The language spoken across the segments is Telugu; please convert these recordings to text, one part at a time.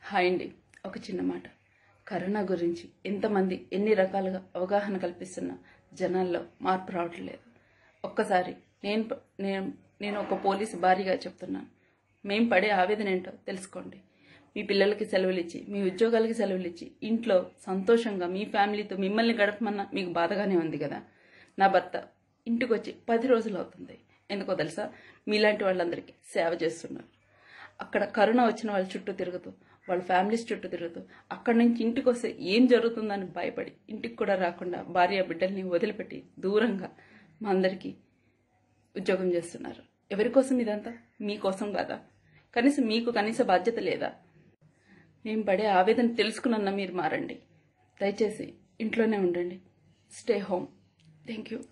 హాయ్ అండి ఒక చిన్న మాట కరోనా గురించి ఎంతమంది ఎన్ని రకాలుగా అవగాహన కల్పిస్తున్నా జనాల్లో మార్పు రావట్లేదు ఒక్కసారి నేను ప- నేను నేను ఒక పోలీసు భారీగా చెప్తున్నాను మేం పడే ఆవేదన ఏంటో తెలుసుకోండి మీ పిల్లలకి సెలవులు ఇచ్చి మీ ఉద్యోగాలకి సెలవులు ఇచ్చి ఇంట్లో సంతోషంగా మీ ఫ్యామిలీతో మిమ్మల్ని గడపమన్నా మీకు బాధగానే ఉంది కదా నా భర్త ఇంటికి వచ్చి పది రోజులు అవుతుంది ఎందుకో తెలుసా మీలాంటి వాళ్ళందరికీ సేవ చేస్తున్నారు అక్కడ కరోనా వచ్చిన వాళ్ళ చుట్టూ తిరుగుతూ వాళ్ళ ఫ్యామిలీస్ చుట్టూ తిరుగుతూ అక్కడి నుంచి ఇంటికి వస్తే ఏం జరుగుతుందని భయపడి ఇంటికి కూడా రాకుండా భార్య బిడ్డల్ని వదిలిపెట్టి దూరంగా మా అందరికీ ఉద్యోగం చేస్తున్నారు ఎవరి కోసం ఇదంతా మీకోసం కాదా కనీసం మీకు కనీస బాధ్యత లేదా మేము పడే ఆవేదన తెలుసుకున్న మీరు మారండి దయచేసి ఇంట్లోనే ఉండండి స్టే హోమ్ థ్యాంక్ యూ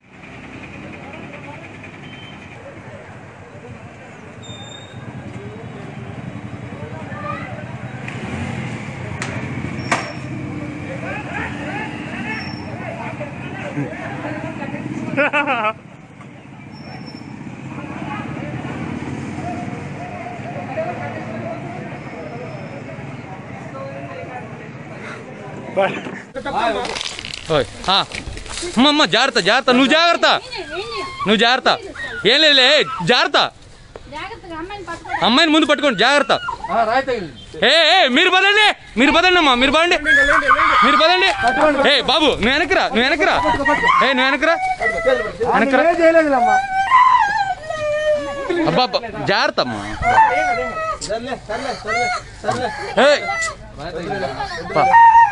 ఓయ్ ఆ. అమ్మ అమ్మ జాగ్రత్త జాగ్రత్త నువ్వు జాగ్రత్త నువ్వు జాగ్రత్త ఏం లేదులే జాగ్రత్త జాగ్రత్తగా అమ్మాయిని పట్టుకో అమ్మాయిని ముందు పట్టుకోండి జాగ్రత్త ఏ ఏ మీరు పదండి మీరు పదండి అమ్మా మీరు పదండి మీరు పదండి ఏ బాబు నువ్వు వెనకరా నువ్వు వెనకరా ఏ నువ్వు వెనకరా వెనకరా అబ్బా అబ్బా, జాగ్రత్త అమ్మా ఏయ్. పా.